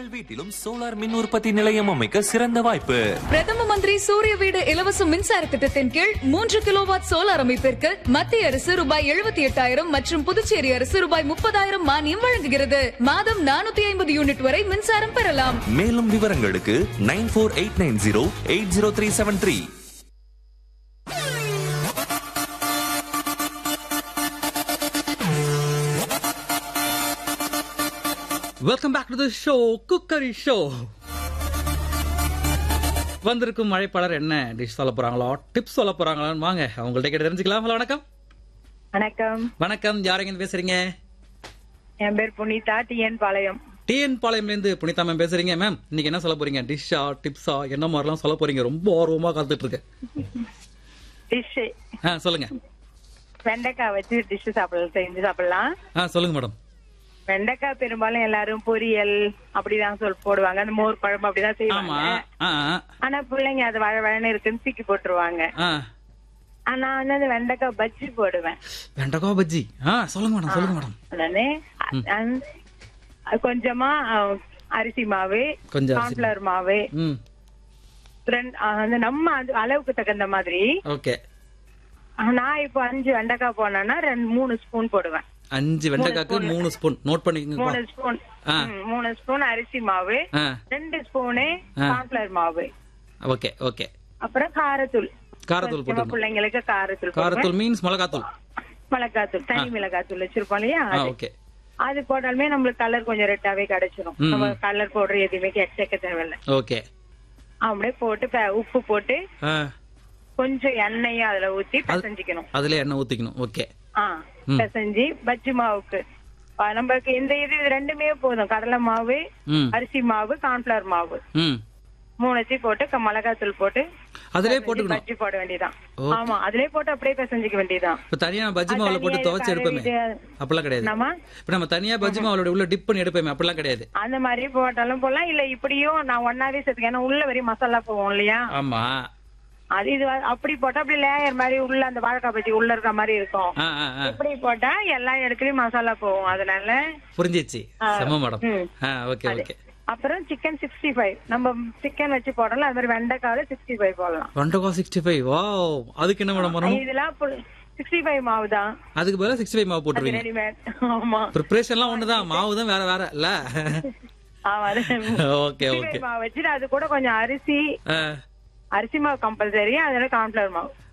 உங்கள் வீட்டிலும் சோலார் மின் உற்பத்தி நிலையம் அமைக்க சிறந்த வாய்ப்பு பிரதம மந்திரி சூரிய வீடு இலவச மின்சார திட்டத்தின் கீழ் மூன்று கிலோவாட் சோலார் அமைப்பிற்கு மத்திய அரசு ரூபாய் எழுபத்தி எட்டாயிரம் மற்றும் புதுச்சேரி அரசு ரூபாய் முப்பதாயிரம் மானியம் வழங்குகிறது மாதம் நானூத்தி ஐம்பது யூனிட் வரை மின்சாரம் பெறலாம் மேலும் விவரங்களுக்கு nine four eight nine zero eight zero three seven three welcome back to the show cookery show வந்திருக்கும் மழைப்பாளர் என்ன டிஷ் சொல்ல போறாங்களோ டிப்ஸ் சொல்ல போறாங்களான்னு வாங்க அவங்கள்ட்ட கேட்டு தெரிஞ்சுக்கலாம் ஹலோ வணக்கம் வணக்கம் வணக்கம் யாருங்க பேசுறீங்க என் பேர் புனிதா டிஎன் பாளையம் டிஎன் பாளையம்ல இருந்து புனிதா மேம் பேசுறீங்க மேம் இன்னைக்கு என்ன சொல்ல போறீங்க டிஷ்ஷா டிப்ஸா என்ன மாதிரிலாம் சொல்ல போறீங்க ரொம்ப ஆர்வமா காத்துட்டு இருக்கேன் டிஷ் ஆ சொல்லுங்க வெண்டைக்காய் வச்சு டிஷ் சாப்பிடலாம் செஞ்சு சாப்பிடலாம் ஆ சொல்லுங்க மேடம் வெண்டைக்காய் பெரும்பாலும் எல்லாரும் பொரியல் அப்படிதான் சொல் போடுவாங்க அந்த மோர் குழம்பு அப்படிதான் ஆமா செய்வாங்க ஆ ஆ, ஆனா பிள்ளைங்க அது வழ வழன்னு இருக்குன்னு தூக்கி போட்டுருவாங்க ஆ ஆனா நான் வந்து அந்த வெண்டைக்காய் பஜ்ஜி போடுவேன் வெண்டக்காய் பஜ்ஜி ஆ சொல்லுங்க மேடம் சொல்லுங்க மேடம் உடனே அ- அந்- அது கொஞ்சமா அஹ், அரிசி மாவு கொஞ்சம் அரிசி கார்ன்ஃபிளவர் மாவு ம் ரெண்டு அஹ், அந்த நம்ம அது அளவுக்கு தகுந்த மாதிரி ஓகே அஹ், நான் இப்போ அஞ்சு வெண்டைக்காய் போனேன்னா ரெண்டு மூணு ஸ்பூன் போடுவேன் அஞ்சு வெண்டைக்காய்க்கு மூணு ஸ்பூன் நோட் பண்ணிக்கோங்க மூணு ஸ்பூன் ஆ. ம், மூணு ஸ்பூன் அரிசி மாவு ஆ ரெண்டு ஸ்பூனு ஆ. கார்ன்ஃபிளவர் மாவு ஓகே ஓகே அப்புறம் காரத்தூள் காரத்தூள் கொஞ்சமா போட்டுக்கணும் பிள்ளைங்களுக்கு காரத்தூள் போடுவேன். காரத்தூள் மீன்ஸ் மிளகாத்தூள் மிளகாத்தூள் தனி மிளகாத்தூள் வச்சிருப்போம் இல்லையா ஆ அது. ஓகே அது போட்டாலுமே நம்மளுக்கு கலர் கொஞ்சம் ரெட்டாவே கிடைச்சிரும் ம், நம்ம ம். கலர் போடுற எதுவுமே சேர்க்க தேவையில்ல ஓகே அப்படியே போட்டு ப- உப்பு போட்டு ஆ கொஞ்சம் எண்ணெயும் அதுல ஊத்தி பிசைஞ்சிக்கணும் அதுல எண்ணெய் ஊத்திக்கணும் ஓகே ஆ ம். பிசைஞ்சு பஜ்ஜி மாவுக்கு ஆ, நமக்கு இந்த இது ரெண்டுமே போதும் கடலை மாவு ம் அரிசி மாவு கார்ன்ஃபிளவர் மாவு ம் மூணுத்தையும் போட்டு க- மிளகாத்தூள் போட்டு அதிலே பிசைஞ்சு போட்டுக்கணும் பஜ்ஜி போட வேண்டியதான் ஓ. ஆமா அதுலயே போட்டு அப்படியே பிசைஞ்சுக்க வேண்டியதான் இப்ப தனியா பஜ்ஜி அது மாவுல போட்டு தனியா துவைச்சு எடுப்போமே கழுவிட்டு- அப்படிலாம் கிடையாது என்னம்மா? இப்ப நம்ம தனியா பஜ்ஜி மாவுல உள்ள டிப் பண்ணி எடுப்போமே அப்படிலாம் கிடையாது அந்த மாதிரி போட்டாலும் போடலாம் இல்ல இப்படியும் நான் ஒன்னாவே சேர்த்துக்க ஏன்னா உள்ள வரையும் மசாலா போவோம் இல்லையா ஆமா அது இது வ- அப்படி போட்டா அப்படி லேயர் மாதிரி உள்ள அந்த வாழைக்காய் பஜ்ஜி உள்ள இருக்க மாதிரி இருக்கும் ஆ ஆ ஆ இப்படி போட்டா எல்லா இடத்துலயும் மசாலா போகும் அதனால புரிஞ்சிச்சு ஆ. செம்ம மேடம் ம். ஆ ஓகே அது. ஓகே அப்புறம் சிக்கன் சிக்ஸ்டி ஃபைவ் நம்ம சிக்கன் வச்சு போடலாம் அது மாதிரி வெண்டைக்காவில சிக்ஸ்டி ஃபைவ் போடலாம் வெண்டக்காய் சிக்ஸ்டி ஃபைவ் வா அதுக்கு என்ன மேடம் பண்ணணும் இதெல்லாம் சிக்ஸ்டி ஃபைவ் மாவு தான் அதுக்கு பதிலா சிக்ஸ்டி ஃபைவ் மாவு அது போட்டுருவீங்க ரெடிமேட் ஆமா ப்ரிப்பரேஷன்லாம் ஒண்ணுதான் மாவு தான் வேற வேற இல்ல ஆமா அது ஓகே 65 ஓகே மாவு வச்சுட்டு அது கூட கொஞ்சம் அரிசி அரிசி மாவு கம்பல்சரி அதோட கார்ன்ஃபிளவர் மாவு